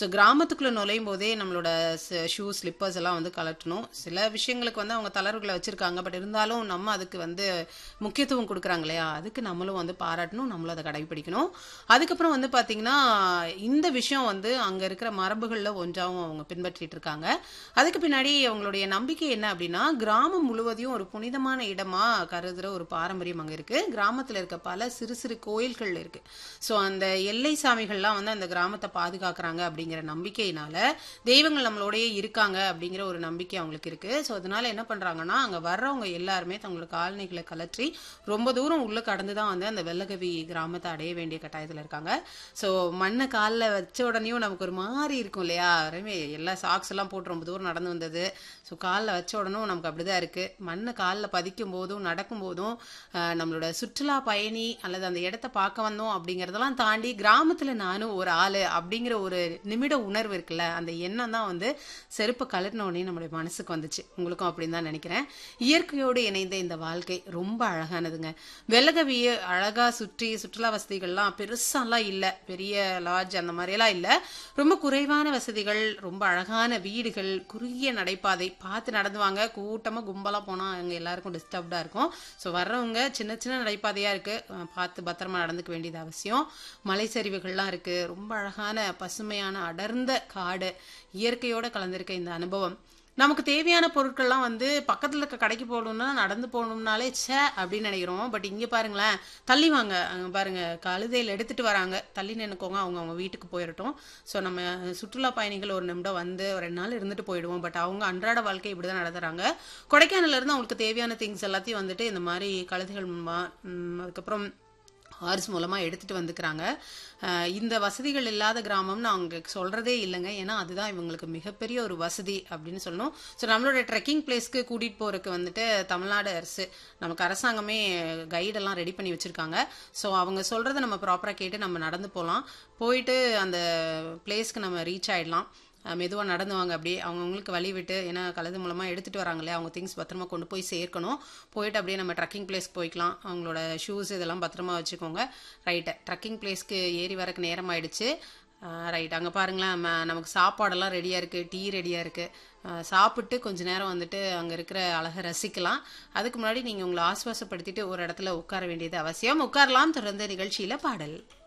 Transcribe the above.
so கிராமத்துக்குள்ளே நுழையும் போதே நம்மளோட ஷூ ஸ்லிப்பர்ஸ் எல்லாம் வந்து கலட்டணும் சில விஷயங்களுக்கு வந்து அவங்க தளர்வுகளை வச்சுருக்காங்க பட் இருந்தாலும் நம்ம அதுக்கு வந்து முக்கியத்துவம் கொடுக்குறாங்க இல்லையா அதுக்கு நம்மளும் வந்து பாராட்டணும் நம்மளும் அதை கடைபிடிக்கணும் அதுக்கப்புறம் வந்து பார்த்திங்கன்னா இந்த விஷயம் வந்து அங்கே இருக்கிற மரபுகளில் ஒன்றாவும் அவங்க பின்பற்றிட்டு இருக்காங்க அதுக்கு பின்னாடி அவங்களுடைய நம்பிக்கை என்ன அப்படின்னா கிராமம் முழுவதையும் ஒரு புனிதமான இடமா கருதுகிற ஒரு பாரம்பரியம் அங்கே இருக்குது கிராமத்தில் இருக்க பல சிறு சிறு கோயில்கள் இருக்குது ஸோ அந்த எல்லை சாமிகள்லாம் வந்து அந்த கிராமத்தை பாதுகாக்கிறாங்க அப்படிங்கிற நம்பிக்கையினால தெய்வங்கள் நம்மளோடயே இருக்காங்க அப்படிங்கிற ஒரு நம்பிக்கை அவங்களுக்கு இருக்குது ஸோ அதனால என்ன பண்ணுறாங்கன்னா அங்கே வர்றவங்க எல்லாருமே தங்களோட காலணிகளை கலற்றி ரொம்ப தூரம் உள்ளே கடந்து தான் வந்து அந்த வெள்ளகவி கிராமத்தை அடைய வேண்டிய கட்டாயத்தில் இருக்காங்க ஸோ மண்ணை காலில் வச்ச உடனேயும் நமக்கு ஒரு மாதிரி இருக்கும் இல்லையா எல்லாருமே எல்லா சாக்ஸ் எல்லாம் போட்டு ரொம்ப தூரம் நடந்து வந்தது ஸோ காலில் வச்ச உடனும் நமக்கு அப்படிதான் இருக்கு மண்ணை காலில் பதிக்கும் போதும் நடக்கும் போதும் ஆஹ், நம்மளோட சுற்றுலா பயணி அல்லது அந்த இடத்த பார்க்க வந்தோம் அப்படிங்கிறதெல்லாம் தாண்டி கிராமத்தில் நானும் ஒரு ஆளு அப்படிங்கிற ஒரு நிமிட உணர்வு இருக்குல்ல அந்த எண்ணம் தான் வந்து செருப்பை கலட்டின உடனே நம்மளுடைய மனசுக்கு வந்துச்சு உங்களுக்கும் அப்படின்னு தான் நினைக்கிறேன் இயற்கையோடு இணைந்த இந்த வாழ்க்கை ரொம்ப அழகானதுங்க வெள்ளகவிய அழகா சுற்றி சுற்றுலா வசதிகள்லாம் பெருசாலாம் இல்லை பெரிய லாட்ஜ் அந்த மாதிரியெல்லாம் இல்லை ரொம்ப குறைவான வசதிகள் ரொம்ப அழகான வீடுகள் குறுகிய நடைபாதை பார்த்து நடந்து வாங்க கூட்டமாக கும்பலாக போனால் அங்கே எல்லாருக்கும் டிஸ்டர்ப்டாக இருக்கும் ஸோ வர்றவங்க சின்ன சின்ன நடைபாதையாக இருக்குது பார்த்து பத்திரமா நடந்துக்க வேண்டியது அவசியம் மலை சரிவுகள்லாம் இருக்குது ரொம்ப அழகான பசுமையான அடர்ந்த காடு இயற்கையோட கலந்திருக்க இந்த அனுபவம் நமக்கு தேவையான பொருட்கள்லாம் வந்து பக்கத்தில் இருக்க கடைக்கு போகணும்னா நடந்து போகணும்னாலே ச்சே அப்படின்னு நினைக்கிறோம் பட் இங்கே பாருங்களேன் தள்ளி வாங்க அங்க பாருங்க கழுதையில் எடுத்துட்டு வராங்க தள்ளி நின்னுக்கோங்க அவங்க அவங்க வீட்டுக்கு போயிடட்டும் ஸோ நம்ம சுற்றுலா பயணிகள் ஒரு நிமிடம் வந்து ஒரு ரெண்டு நாள் இருந்துட்டு போயிடுவோம் பட் அவங்க அன்றாட வாழ்க்கை இப்படி தான் நடத்துறாங்க கொடைக்கானல்ல இருந்து அவங்களுக்கு தேவையான திங்ஸ் எல்லாத்தையும் வந்துட்டு இந்த மாதிரி கழுதைகள் மூலமா ம், அதுக்கப்புறம் ஆர்ஸ் மூலமாக எடுத்துகிட்டு வந்துக்கிறாங்க அஹ் இந்த வசதிகள் இல்லாத கிராமம்னு அவங்க சொல்கிறதே இல்லைங்க ஏன்னா அதுதான் இவங்களுக்கு மிகப்பெரிய ஒரு வசதி அப்படின்னு சொல்லணும் ஸோ நம்மளோட ட்ரெக்கிங் பிளேஸ்க்கு கூட்டிகிட்டு போகிறதுக்கு வந்துட்டு தமிழ்நாடு அரசு நமக்கு அரசாங்கமே கைடெல்லாம் ரெடி பண்ணி வச்சுருக்காங்க ஸோ அவங்க சொல்கிறத நம்ம ப்ராப்பராக கேட்டு நம்ம நடந்து போகலாம் போயிட்டு அந்த பிளேஸ்க்கு நம்ம ரீச் ஆயிடலாம் மெதுவாக நடந்து வாங்க அப்படியே அவங்கவுங்களுக்கு வழி விட்டு ஏன்னா கழுது மூலமாக எடுத்துகிட்டு வராங்களே அவங்க திங்ஸ் பத்திரமா கொண்டு போய் சேர்க்கணும் போயிட்டு அப்படியே நம்ம ட்ரக்கிங் பிளேஸ்க்கு போய்க்கலாம் அவங்களோட ஷூஸ் இதெல்லாம் பத்திரமா வச்சுக்கோங்க ரைட்டு ட்ரக்கிங் பிளேஸ்க்கு ஏறி வரக்கு நேரம் ஆயிடுச்சு ரைட் அங்கே பாருங்களேன் ம- நமக்கு சாப்பாடெல்லாம் ரெடியாக இருக்குது டீ ரெடியாக இருக்குது சாப்பிட்டு கொஞ்ச நேரம் வந்துட்டு அங்கே இருக்கிற அழகை ரசிக்கலாம் அதுக்கு முன்னாடி நீங்கள் உங்களை ஆஸ்வாசப்படுத்திட்டு ஒரு இடத்துல உட்கார வேண்டியது அவசியம் உட்காரலாம் தொடர்ந்து நிகழ்ச்சியில் பாடல்